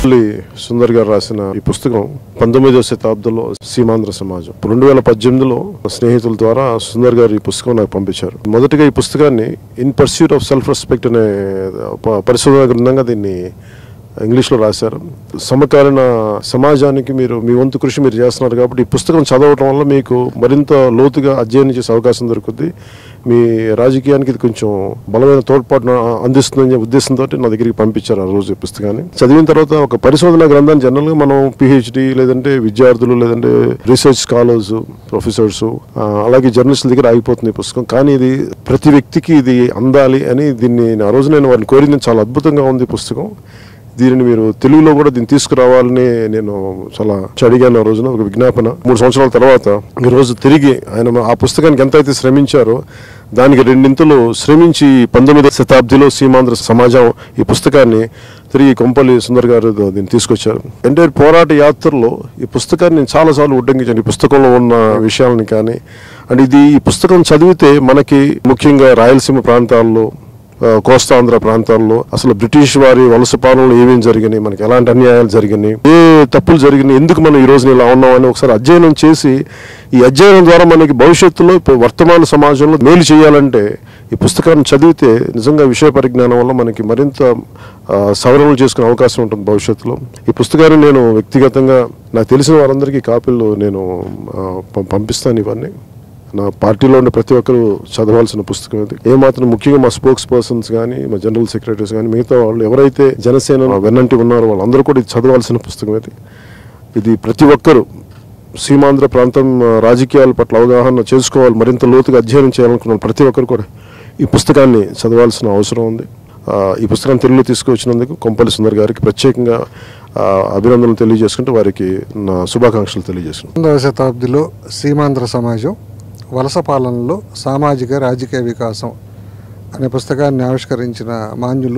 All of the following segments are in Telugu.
పులి సుందర్ గారు రాసిన ఈ పుస్తకం పంతొమ్మిదవ శతాబ్దంలో సీమాంధ్ర సమాజం రెండు వేల పద్దెనిమిదిలో స్నేహితుల ద్వారా సుందర్ గారు ఈ పుస్తకం నాకు పంపించారు మొదటిగా ఈ పుస్తకాన్ని in pursuit of self respect అనే ప- పరిశోధన గ్రంథంగా దీన్ని ఇంగ్లీష్లో రాశారు సమకాలీన సమాజానికి మీరు మీ వంతు కృషి మీరు చేస్తున్నారు కాబట్టి ఈ పుస్తకం చదవటం వల్ల మీకు మరింత లోతుగా అధ్యయనం చేసే అవకాశం దొరుకుతుంది మీ రాజకీయానికి ఇది కొంచెం బలమైన తోడ్పాటును అందిస్తుందనే ఉద్దేశంతో నా దగ్గరికి పంపించారు ఆ రోజు ఈ పుస్తకాన్ని చదివిన తర్వాత ఒక పరిశోధన గ్రంథాన్ని జనరల్గా మనం పిహెచ్డి లేదంటే విద్యార్థులు లేదంటే రీసెర్చ్ స్కాలర్స్ ప్రొఫెసర్స్ అలాగే జర్నలిస్టుల దగ్గర ఆగిపోతుంది ఈ పుస్తకం కానీ ఇది ప్రతి వ్యక్తికి ఇది అందాలి అని దీన్ని ఆ రోజు నేను వారిని కోరింది చాలా అద్భుతంగా ఉంది ఈ పుస్తకం దీనిని మీరు తెలుగులో కూడా దీన్ని తీసుకురావాలని నేను చాలా అడిగాను ఆ రోజున ఒక విజ్ఞాపన మూడు సంవత్సరాల తర్వాత ఈ రోజు తిరిగి ఆయన ఆ పుస్తకానికి ఎంత అయితే శ్రమించారో దానికి రెండింతలు శ్రమించి పంతొమ్మిదవ శతాబ్దిలో సీమాంధ్ర సమాజం ఈ పుస్తకాన్ని తిరిగి కొంపల్లి సుందర్ గారు దీన్ని తీసుకొచ్చారు ఎంటైర్ పోరాట యాత్రలో ఈ పుస్తకాన్ని నేను చాలాసార్లు ఉడ్డంకించాను ఈ పుస్తకంలో ఉన్న విషయాలని కానీ అండ్ ఇది ఈ పుస్తకం చదివితే మనకి ముఖ్యంగా రాయలసీమ ప్రాంతాల్లో ఆ, కోస్తాంధ్ర ప్రాంతాల్లో అసలు బ్రిటిష్ వారి వలస పాలనలో ఏమేమి జరిగినాయి మనకి ఎలాంటి అన్యాయాలు జరిగినాయి ఏ తప్పులు జరిగినాయి ఎందుకు మనం ఈ రోజున ఇలా ఉన్నామని ఒకసారి అధ్యయనం చేసి ఈ అధ్యయనం ద్వారా మనకి భవిష్యత్తులో ఇప్పుడు వర్తమాన సమాజంలో మేలు చేయాలంటే ఈ పుస్తకాన్ని చదివితే నిజంగా విషయ పరిజ్ఞానం వల్ల మనకి మరింత ఆ, సవరణలు చేసుకునే అవకాశం ఉంటుంది భవిష్యత్తులో ఈ పుస్తకాన్ని నేను వ్యక్తిగతంగా నాకు తెలిసిన వారందరికీ కాపీలు నేను ఆ, పం- పంపిస్తాను ఇవన్నీ నా పార్టీలో ఉండే ప్రతి ఒక్కరు చదవాల్సిన పుస్తకం ఇది ఏమాత్రం ముఖ్యంగా మా స్పోక్స్ పర్సన్స్ కానీ మా జనరల్ సెక్రటరీస్ కానీ మిగతా వాళ్ళు ఎవరైతే జనసేన వెన్నంటి ఉన్నారో వాళ్ళందరూ కూడా ఇది చదవాల్సిన పుస్తకం ఇది ఇది ప్రతి ఒక్కరూ సీమాంధ్ర ప్రాంతం ఆ, రాజకీయాల పట్ల అవగాహన చేసుకోవాలి మరింత లోతుగా అధ్యయనం చేయాలనుకున్న ప్రతి ఒక్కరు కూడా ఈ పుస్తకాన్ని చదవాల్సిన అవసరం ఉంది ఆ, ఈ పుస్తకాన్ని తెలుగులో తీసుకువచ్చినందుకు కొంపల్లి సుందర్ గారికి ప్రత్యేకంగా ఆ, అభినందనలు తెలియజేసుకుంటూ వారికి నా శుభాకాంక్షలు తెలియజేసుకుంటాను పంతొమ్మిదవ శతాబ్దిలో సీమాంధ్ర సమాజం వలస పాలనలో సామాజిక రాజకీయ వికాసం అనే పుస్తకాన్ని ఆవిష్కరించిన మాన్యులు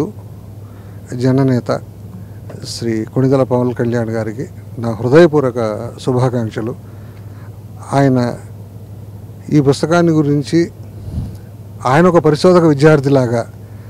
జననేత శ్రీ కొణిదల పవన్ కళ్యాణ్ గారికి నా హృదయపూర్వక శుభాకాంక్షలు ఆయన ఈ పుస్తకాన్ని గురించి ఆయన ఒక పరిశోధక విద్యార్థిలాగా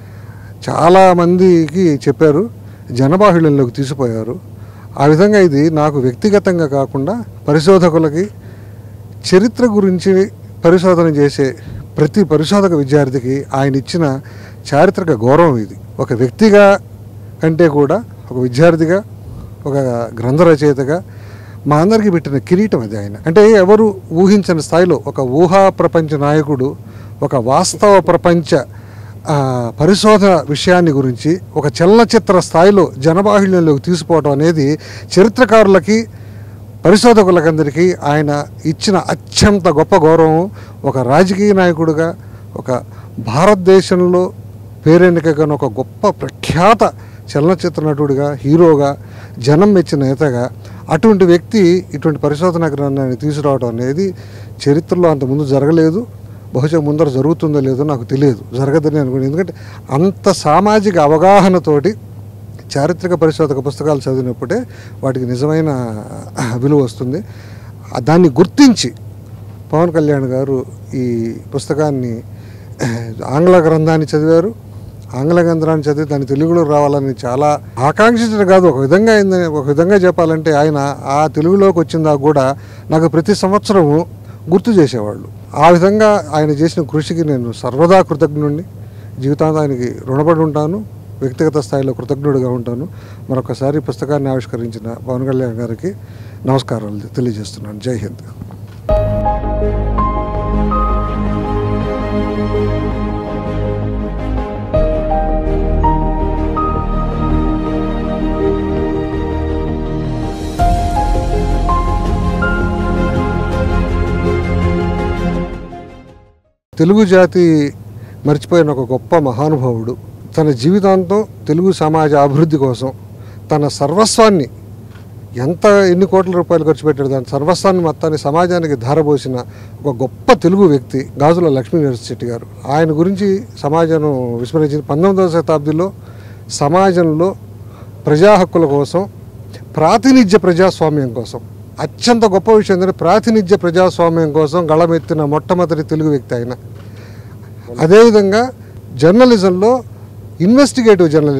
చాలామందికి చెప్పారు జనబాహుళ్యంలోకి తీసిపోయారు ఆ విధంగా ఇది నాకు వ్యక్తిగతంగా కాకుండా పరిశోధకులకి చరిత్ర గురించి పరిశోధన చేసే ప్రతి పరిశోధక విద్యార్థికి ఆయన ఇచ్చిన చారిత్రక గౌరవం ఇది ఒక వ్యక్తిగా కంటే కూడా ఒక విద్యార్థిగా ఒక గ్రంథ రచయితగా మా అందరికీ పెట్టిన కిరీటం అది ఆయన అంటే ఎవరు ఊహించని స్థాయిలో ఒక ఊహా ప్రపంచ నాయకుడు ఒక వాస్తవ ప్రపంచ ఆ, పరిశోధన విషయాన్ని గురించి ఒక చలనచిత్ర స్థాయిలో జనబాహుళ్యంలోకి తీసుకోవడం అనేది చరిత్రకారులకి పరిశోధకులకందరికీ ఆయన ఇచ్చిన అత్యంత గొప్ప గౌరవం ఒక రాజకీయ నాయకుడిగా ఒక భారతదేశంలో పేరెన్నికగా ఒక గొప్ప ప్రఖ్యాత చలనచిత్ర నటుడిగా హీరోగా జనం మెచ్చిన నేతగా అటువంటి వ్యక్తి ఇటువంటి పరిశోధన గ్రంథాన్ని తీసుకురావడం అనేది చరిత్రలో అంత ముందు జరగలేదు బహుశా ముందర జరుగుతుందో లేదో నాకు తెలియదు జరగదని అనుకున్నాను ఎందుకంటే అంత సామాజిక అవగాహనతోటి చారిత్రక పరిశోధక పుస్తకాలు చదివినప్పుడే వాటికి నిజమైన విలువ వస్తుంది ఆ దాన్ని గుర్తించి పవన్ కళ్యాణ్ గారు ఈ పుస్తకాన్ని ఆంగ్ల గ్రంథాన్ని చదివారు ఆంగ్ల గ్రంథాన్ని చదివి దాన్ని తెలుగులో రావాలని చాలా ఆకాంక్షించడం కాదు ఒక విధంగా ఏందని ఒక విధంగా చెప్పాలంటే ఆయన ఆ తెలుగులోకి వచ్చిందా కూడా నాకు ప్రతి సంవత్సరము గుర్తు చేసేవాళ్ళు ఆ విధంగా ఆయన చేసిన కృషికి నేను సర్వదా కృతజ్ఞుడిని జీవితాంతం ఆయనకి రుణపడి ఉంటాను వ్యక్తిగత స్థాయిలో కృతజ్ఞుడిగా ఉంటాను మరొకసారి పుస్తకాన్ని ఆవిష్కరించిన పవన్ కళ్యాణ్ గారికి నమస్కారాలు తెలియజేస్తున్నాను జై హింద్ తెలుగు జాతి మర్చిపోయిన ఒక గొప్ప మహానుభావుడు తన జీవితాంతం తెలుగు సమాజ అభివృద్ధి కోసం తన సర్వస్వాన్ని ఎంత ఎన్ని కోట్ల రూపాయలు ఖర్చు పెట్టాడు దాని సర్వస్వాన్ని మొత్తాన్ని సమాజానికి ధారపోసిన ఒక గొప్ప తెలుగు వ్యక్తి గాజుల లక్ష్మీ నరసింహ గారు ఆయన గురించి సమాజం విస్మరించింది పంతొమ్మిదవ శతాబ్దిలో సమాజంలో ప్రజా హక్కుల కోసం ప్రాతినిధ్య ప్రజాస్వామ్యం కోసం అత్యంత గొప్ప విషయం ఏంటంటే ప్రాతినిధ్య ప్రజాస్వామ్యం కోసం గళమెత్తిన మొట్టమొదటి తెలుగు వ్యక్తి ఆయన అదేవిధంగా జర్నలిజంలో ఇన్వెస్టిగేటివ్ జర్నలిజం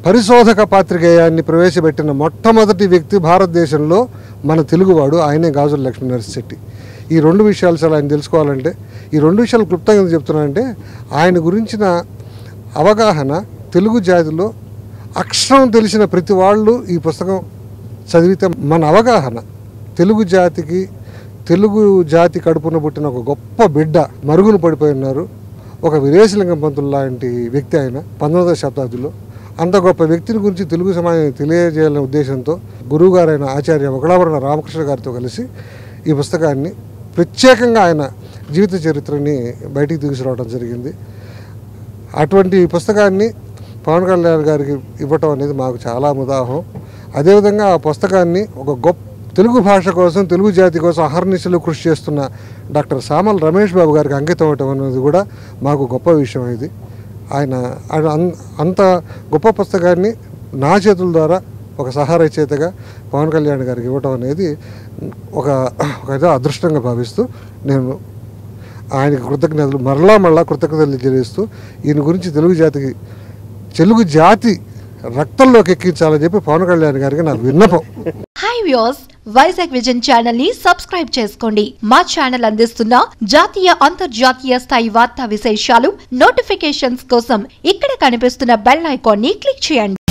పరిశోధక పాత్రికేయాన్ని ప్రవేశపెట్టిన మొట్టమొదటి వ్యక్తి భారతదేశంలో మన తెలుగువాడు ఆయనే గాజుల లక్ష్మీ నరసిశెట్టి ఈ రెండు విషయాలు చాలా ఆయన తెలుసుకోవాలంటే ఈ రెండు విషయాలు క్లుప్తంగా ఎందుకు చెప్తున్నానంటే ఆయన గురించిన అవగాహన తెలుగు జాతిలో అక్షరం తెలిసిన ప్రతి వాళ్ళు ఈ పుస్తకం చదివితే మన అవగాహన తెలుగు జాతికి తెలుగు జాతి కడుపున పుట్టిన ఒక గొప్ప బిడ్డ మరుగున పడిపోయి ఉన్నారు ఒక విదేశలింగం పంతులు లాంటి వ్యక్తి ఆయన పంతొమ్మిదవ శతాబ్దిలో అంత గొప్ప వ్యక్తిని గురించి తెలుగు సమాజానికి తెలియజేయాలనే ఉద్దేశంతో గురువుగారైన ఆచార్య ఒకలాభరణ రామకృష్ణ గారితో కలిసి ఈ పుస్తకాన్ని ప్రత్యేకంగా ఆయన జీవిత చరిత్రని బయటికి తీసుకురావడం జరిగింది అటువంటి పుస్తకాన్ని పవన్ కళ్యాణ్ గారికి ఇవ్వటం అనేది మాకు చాలా ముదాహం అదేవిధంగా ఆ పుస్తకాన్ని ఒక గొప్ప తెలుగు భాష కోసం తెలుగు జాతి కోసం అహర్నిశలు కృషి చేస్తున్న డాక్టర్ సామల్ రమేష్ బాబు గారికి అంకితం అవటం అనేది కూడా మాకు గొప్ప విషయం ఇది ఆయన ఆయన అన్- అంత గొప్ప పుస్తకాన్ని నా చేతుల ద్వారా ఒక సహాయ రచయితగా పవన్ కళ్యాణ్ గారికి ఇవ్వటం అనేది ఒక ఒక ఏదో అదృష్టంగా భావిస్తూ నేను ఆయనకి కృతజ్ఞతలు మరలా మరలా కృతజ్ఞతలు తెలియజేస్తూ ఈయన గురించి తెలుగు జాతికి తెలుగు జాతి రక్తంలోకి ఎక్కించాలని చెప్పి పవన్ కళ్యాణ్ గారికి నా విన్నపం hi views Vizag vision channel ని సబ్స్క్రైబ్ చేసుకోండి మా ఛానల్ అందిస్తున్న జాతీయ అంతర్జాతీయ స్థాయి వార్తా విశేషాలు నోటిఫికేషన్స్ కోసం ఇక్కడ కనిపిస్తున్న బెల్ ఐకాన్ ని క్లిక్ చేయండి